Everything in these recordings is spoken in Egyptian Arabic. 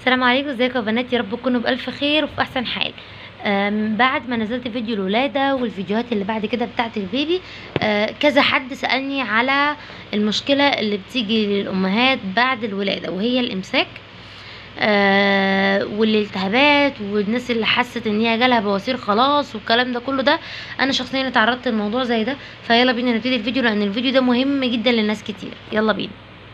السلام عليكم ازيكم يا بنات يا رب تكونوا بألف خير وفي أحسن حال أم، بعد ما نزلت فيديو الولادة والفيديوهات اللي بعد كده بتاعت البيبي أه، كذا حد سألني على المشكلة اللي بتيجي للأمهات بعد الولادة وهي الإمساك أه، والالتهابات والناس اللي حست ان هي جالها بواسير خلاص والكلام ده كله ده انا شخصيا اتعرضت لموضوع زي ده فيلا بينا نبتدي الفيديو لان الفيديو ده مهم جدا لناس كتير يلا بينا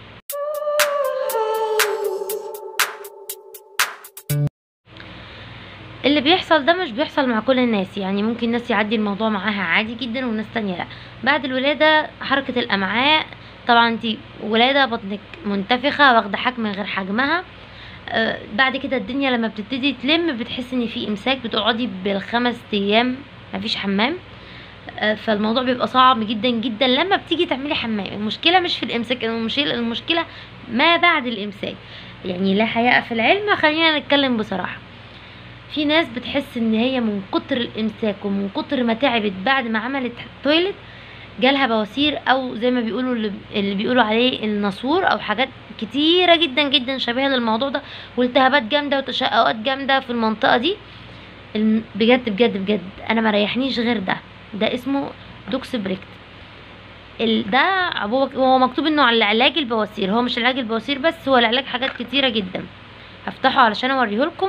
اللي بيحصل ده مش بيحصل مع كل الناس يعني ممكن ناس يعدي الموضوع معاها عادي جدا وناس تانية لا بعد الولادة حركة الأمعاء طبعا انت ولادة بطنك منتفخة واخدة حجم غير حجمها آه بعد كده الدنيا لما بتبتدي تلم بتحس ان في امساك بتقعدي بالخمس ايام مفيش حمام آه فالموضوع بيبقى صعب جدا جدا لما بتيجي تعملي حمام المشكله مش في الامساك المشكله المشكله ما بعد الامساك يعني لا حياء في العلم خلينا نتكلم بصراحه في ناس بتحس ان هي من كتر الامساك ومن كتر ما تعبت بعد ما عملت تويلت جالها بواسير او زي ما بيقولوا اللي, اللي بيقولوا عليه الناسور او حاجات كتيره جدا جدا شبيهه للموضوع ده والتهابات جامده وتشققات جامده في المنطقه دي الم- بجد بجد بجد انا ما ريحنيش غير ده ده اسمه دوكس بريكت ال- ده هو هو مكتوب انه على علاج البواسير هو مش علاج البواسير بس هو العلاج حاجات كتيره جدا هفتحه علشان اوريهولكم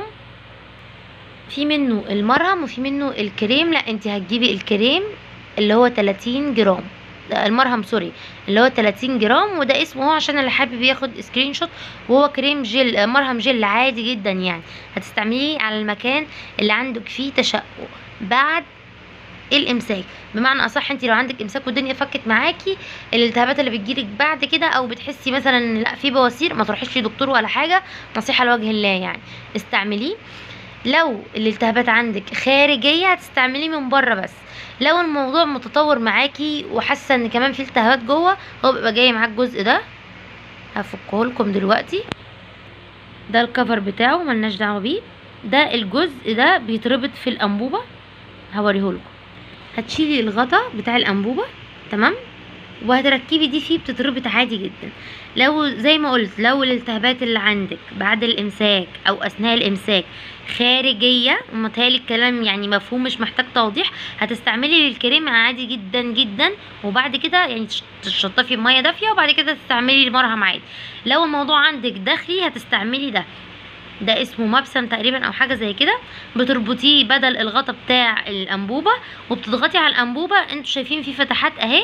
في منه المرهم وفي منه الكريم لا انت هتجيبي الكريم اللي هو 30 جرام ده المرهم سوري اللي هو 30 جرام وده اسمه هو عشان اللي حابب ياخد سكرين شوت وهو كريم جل آه، مرهم جل عادي جدا يعني هتستعمليه على المكان اللي عندك فيه تشقق بعد الامساك بمعنى اصح انت لو عندك امساك والدنيا فكت معاكي الالتهابات اللي بتجيلك بعد كده او بتحسي مثلا ان لا في بواسير ما تروحيش لدكتور ولا حاجه نصيحه لوجه الله يعني استعمليه لو الالتهابات عندك خارجيه هتستعمليه من بره بس لو الموضوع متطور معاكي وحاسه ان كمان في التهابات جوه هو بيبقى جاي معاك الجزء ده هفكه لكم دلوقتي ده الكفر بتاعه ملناش دعوه بيه ده الجزء ده بيتربط في الانبوبه هوريهولكم هتشيلي الغطا بتاع الانبوبه تمام وهتركبي دي فيه بتتربط عادي جدا لو زي ما قلت لو الالتهابات اللي عندك بعد الامساك او اثناء الامساك خارجيه ومتهيألي الكلام يعني مفهوم مش محتاج توضيح هتستعملي الكريم عادي جدا جدا وبعد كده يعني تش- تشطفي بميه دافيه وبعد كده تستعملي المرهم عادي لو الموضوع عندك داخلي هتستعملي ده ده اسمه مبسم تقريبا او حاجه زي كده بتربطيه بدل الغطا بتاع الانبوبه وبتضغطي على الانبوبه انتوا شايفين في فتحات اهي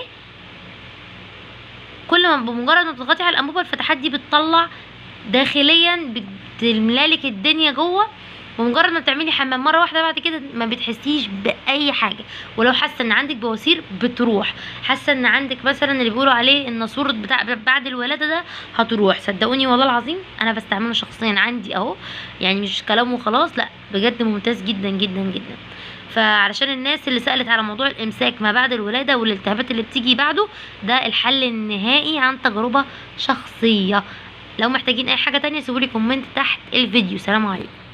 كل ما بمجرد ما بتضغطي على الانبوبه الفتحات دي بتطلع داخليا بتملالك الدنيا جوه ومجرد ما بتعملي حمام مره واحده بعد كده ما بتحسيش باي حاجه ولو حاسه ان عندك بواسير بتروح حاسه ان عندك مثلا اللي بيقولوا عليه الناسور بتاع بعد الولاده ده هتروح صدقوني والله العظيم انا بستعمله شخصيا عندي اهو يعني مش كلام وخلاص لا بجد ممتاز جدا جدا جدا فعلشان الناس اللي سألت على موضوع الإمساك ما بعد الولادة والالتهابات اللي بتيجي بعده ده الحل النهائي عن تجربة شخصية لو محتاجين أي حاجة تانية سيبولي كومنت تحت الفيديو سلام عليكم